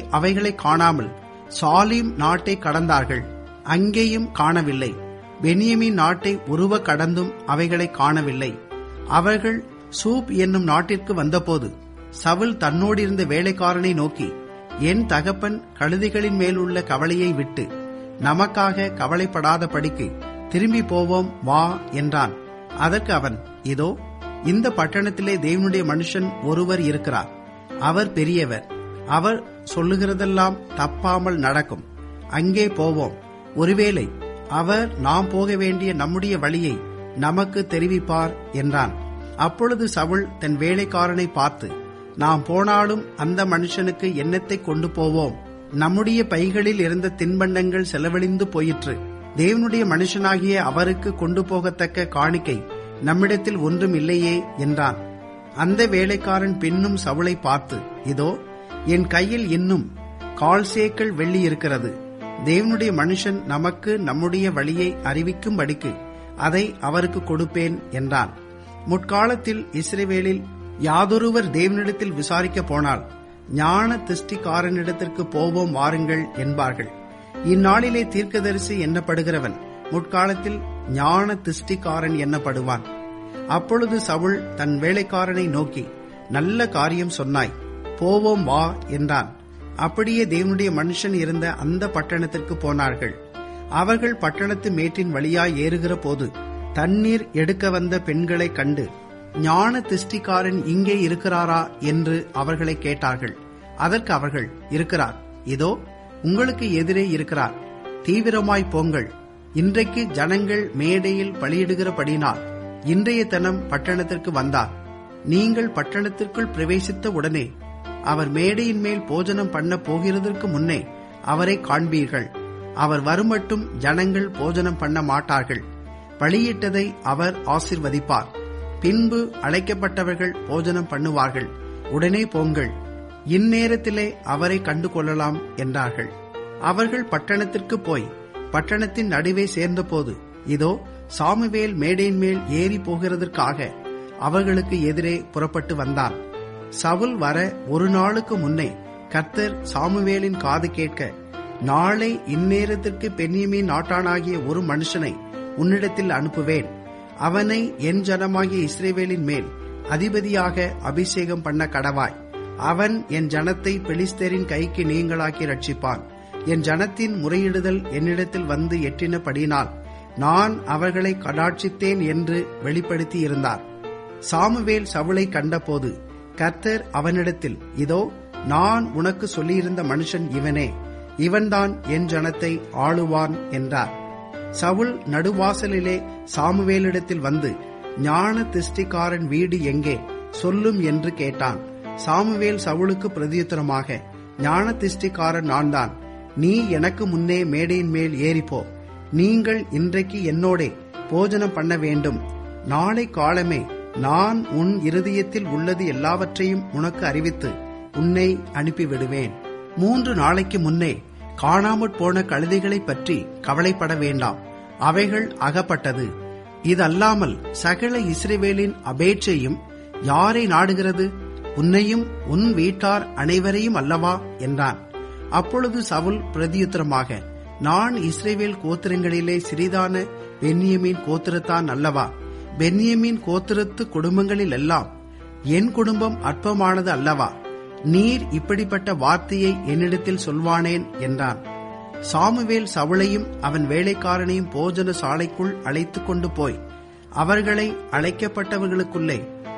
அவைகளை காணாமல் சாலீம் நாட்டை கடந்தார்கள் அங்கேயும் காணவில்லை பெனியமின் நாட்டை உருவ கடந்தும் அவைகளை காணவில்லை அவர்கள் சூப் என்னும் நாட்டிற்கு வந்தபோது சவுல் தன்னோடிருந்த வேலைக்காரனை நோக்கி என் தகப்பன் கழுதைகளின் மேலுள்ள கவலையை விட்டு நமக்காக கவலைப்படாதபடிக்கு திரும்பி போவோம் வா என்றான் அதற்கு அவன் இதோ இந்த பட்டணத்திலே தேவனுடைய மனுஷன் ஒருவர் இருக்கிறார் அவர் பெரியவர் அவர் சொல்லுகிறதெல்லாம் தப்பாமல் நடக்கும் அங்கே போவோம் ஒருவேளை அவர் நாம் போக வேண்டிய நம்முடைய வழியை நமக்கு தெரிவிப்பார் என்றான் அப்பொழுது சவுல் தன் வேலைக்காரனை பார்த்து நாம் போனாலும் அந்த மனுஷனுக்கு எண்ணத்தை கொண்டு போவோம் நம்முடைய பைகளில் இருந்த தின்பண்டங்கள் செலவழிந்து போயிற்று தேவனுடைய மனுஷனாகிய அவருக்கு கொண்டு போகத்தக்க காணிக்கை நம்மிடத்தில் ஒன்றும் இல்லையே என்றான் அந்த வேலைக்காரன் பின்னும் சவுளை பார்த்து இதோ என் கையில் இன்னும் கால் சேக்கள் வெள்ளி இருக்கிறது தேவனுடைய மனுஷன் நமக்கு நம்முடைய வழியை அறிவிக்கும்படிக்கு அதை அவருக்கு கொடுப்பேன் என்றான் முற்காலத்தில் இஸ்ரேவேலில் யாதொருவர் தேவனிடத்தில் விசாரிக்க போனால் ஞான திருஷ்டிக்காரனிடத்திற்கு போவோம் வாருங்கள் என்பார்கள் இந்நாளிலே தீர்க்கதரிசி எண்ணப்படுகிறவன் முற்காலத்தில் ஞான திருஷ்டிக்காரன் எண்ணப்படுவான் அப்பொழுது சவுல் தன் வேலைக்காரனை நோக்கி நல்ல காரியம் சொன்னாய் போவோம் வா என்றான் அப்படியே தேவனுடைய மனுஷன் இருந்த அந்த பட்டணத்திற்கு போனார்கள் அவர்கள் பட்டணத்து மேட்டின் வழியாய் ஏறுகிற போது தண்ணீர் எடுக்க வந்த பெண்களை கண்டு ஞான திஷ்டிக்காரன் இங்கே இருக்கிறாரா என்று அவர்களை கேட்டார்கள் அதற்கு அவர்கள் இருக்கிறார் இதோ உங்களுக்கு எதிரே இருக்கிறார் தீவிரமாய் போங்கள் இன்றைக்கு ஜனங்கள் மேடையில் பலியிடுகிறபடினால் இன்றைய தினம் பட்டணத்திற்கு வந்தார் நீங்கள் பட்டணத்திற்குள் பிரவேசித்த உடனே அவர் மேடையின் மேல் போஜனம் பண்ண போகிறதற்கு முன்னே அவரை காண்பீர்கள் அவர் வருமட்டும் ஜனங்கள் போஜனம் பண்ண மாட்டார்கள் பலியிட்டதை அவர் ஆசிர்வதிப்பார் பின்பு அழைக்கப்பட்டவர்கள் போஜனம் பண்ணுவார்கள் உடனே போங்கள் இந்நேரத்திலே அவரை கண்டு கொள்ளலாம் என்றார்கள் அவர்கள் பட்டணத்திற்கு போய் பட்டணத்தின் நடுவே சேர்ந்தபோது இதோ சாமுவேல் மேடையின் மேல் ஏறி போகிறதற்காக அவர்களுக்கு எதிரே புறப்பட்டு வந்தான் சவுல் வர ஒரு நாளுக்கு முன்னே கர்த்தர் சாமுவேலின் காது கேட்க நாளை இந்நேரத்திற்கு பெண்ணியமின் நாட்டானாகிய ஒரு மனுஷனை உன்னிடத்தில் அனுப்புவேன் அவனை என் ஜனமாகிய இஸ்ரேவேலின் மேல் அதிபதியாக அபிஷேகம் பண்ண கடவாய் அவன் என் ஜனத்தை பெலிஸ்தரின் கைக்கு நீங்களாக்கி ரட்சிப்பான் என் ஜனத்தின் முறையிடுதல் என்னிடத்தில் வந்து எட்டினபடினால் நான் அவர்களை கடாட்சித்தேன் என்று வெளிப்படுத்தி இருந்தார் சாமுவேல் சவுளை கண்டபோது கர்த்தர் அவனிடத்தில் இதோ நான் உனக்கு சொல்லியிருந்த மனுஷன் இவனே இவன்தான் என் ஜனத்தை ஆளுவான் என்றார் சவுல் நடுவாசலிலே சாமுவேலிடத்தில் வந்து ஞான திஷ்டிக்காரன் வீடு எங்கே சொல்லும் என்று கேட்டான் சாமுவேல் சவுலுக்கு பிரதியுத்தரமாக ஞான திஷ்டிக்காரன் நான் தான் நீ எனக்கு முன்னே மேடையின் மேல் ஏறிப்போ நீங்கள் இன்றைக்கு என்னோடே போஜனம் பண்ண வேண்டும் நாளை காலமே நான் உன் இருதயத்தில் உள்ளது எல்லாவற்றையும் உனக்கு அறிவித்து உன்னை அனுப்பிவிடுவேன் மூன்று நாளைக்கு முன்னே காணாமற் போன கழுதைகளைப் பற்றி கவலைப்பட வேண்டாம் அவைகள் அகப்பட்டது இதல்லாமல் சகல இஸ்ரேவேலின் அபேட்சையும் யாரை நாடுகிறது உன்னையும் உன் வீட்டார் அனைவரையும் அல்லவா என்றான் அப்பொழுது சவுல் பிரதியுத்தரமாக நான் இஸ்ரேவேல் கோத்திரங்களிலே சிறிதான பென்னியமின் கோத்திரத்தான் அல்லவா பென்னியமின் கோத்திரத்து குடும்பங்களில் எல்லாம் என் குடும்பம் அற்பமானது அல்லவா நீர் இப்படிப்பட்ட வார்த்தையை என்னிடத்தில் சொல்வானேன் என்றான் சாமுவேல் சவுளையும் அவன் வேலைக்காரனையும் போஜன சாலைக்குள் அழைத்துக் கொண்டு போய் அவர்களை அழைக்கப்பட்டவர்களுக்குள்ளே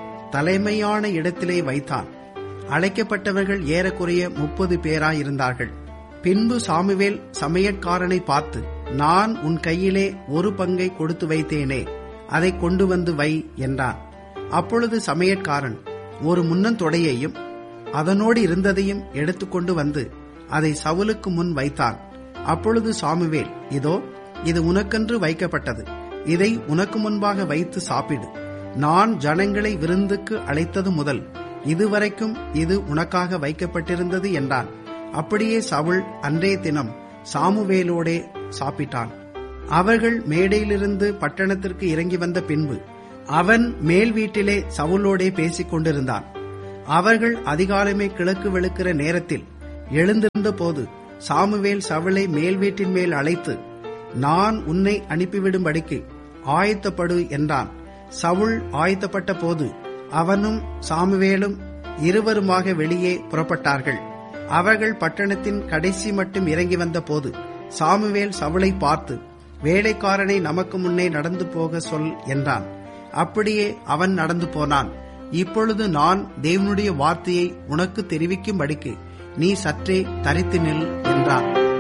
தலைமையான இடத்திலே வைத்தான் அழைக்கப்பட்டவர்கள் ஏறக்குறைய முப்பது பேராயிருந்தார்கள் பின்பு சாமுவேல் சமையற்காரனை பார்த்து நான் உன் கையிலே ஒரு பங்கை கொடுத்து வைத்தேனே அதை கொண்டு வந்து வை என்றான் அப்பொழுது சமையற்காரன் ஒரு முன்னந்தொடையையும் அதனோடு இருந்ததையும் எடுத்துக்கொண்டு வந்து அதை சவுலுக்கு முன் வைத்தான் அப்பொழுது சாமுவேல் இதோ இது உனக்கென்று வைக்கப்பட்டது இதை உனக்கு முன்பாக வைத்து சாப்பிடு நான் ஜனங்களை விருந்துக்கு அழைத்தது முதல் இதுவரைக்கும் இது உனக்காக வைக்கப்பட்டிருந்தது என்றான் அப்படியே சவுல் அன்றைய தினம் சாமுவேலோடே சாப்பிட்டான் அவர்கள் மேடையிலிருந்து பட்டணத்திற்கு இறங்கி வந்த பின்பு அவன் மேல் வீட்டிலே சவுலோடே பேசிக் கொண்டிருந்தான் அவர்கள் அதிகாலமே கிழக்கு வெளுக்கிற நேரத்தில் எழுந்திருந்த போது சாமுவேல் சவுளை மேல் வீட்டின் மேல் அழைத்து நான் உன்னை அனுப்பிவிடும்படிக்கு ஆயத்தப்படு என்றான் சவுல் ஆயத்தப்பட்ட போது அவனும் சாமுவேலும் இருவருமாக வெளியே புறப்பட்டார்கள் அவர்கள் பட்டணத்தின் கடைசி மட்டும் இறங்கி வந்த போது சாமுவேல் சவுளை பார்த்து வேலைக்காரனை நமக்கு முன்னே நடந்து போக சொல் என்றான் அப்படியே அவன் நடந்து போனான் இப்பொழுது நான் தேவனுடைய வார்த்தையை உனக்கு தெரிவிக்கும்படிக்கு நீ சற்றே தரித்து நில் என்றான்